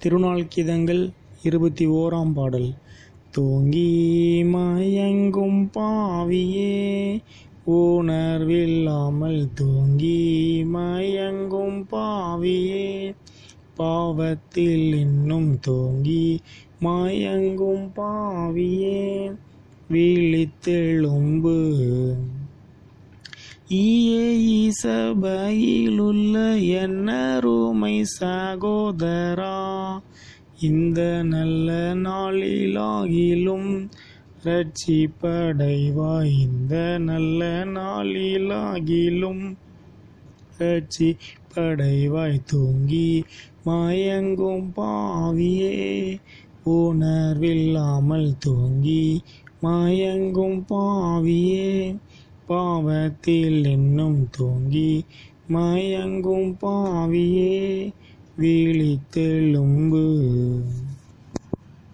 திருநாள் கீதங்கள் இருபத்தி ஓராம் பாடல் தூங்கி மயங்கும் பாவியே உணர்வில்லாமல் தூங்கி மயங்கும் பாவியே பாவத்தில் இன்னும் தூங்கி மயங்கும் பாவியே விழித்தெழும்பு ஈயே சபையிலுள்ள என்னருமை சகோதரா இந்த நல்ல நாளிலாகிலும் ரட்சிப்படைவாய் இந்த நல்ல நாளிலாகிலும் ரட்சிப்படைவாய் தூங்கி மயங்கும் பாவியே உணர்வில்லாமல் தூங்கி மயங்கும் பாவியே பாவத்தில் இன்னும் தூங்கி மயங்கும் பாவியே விழித்தெழும்பு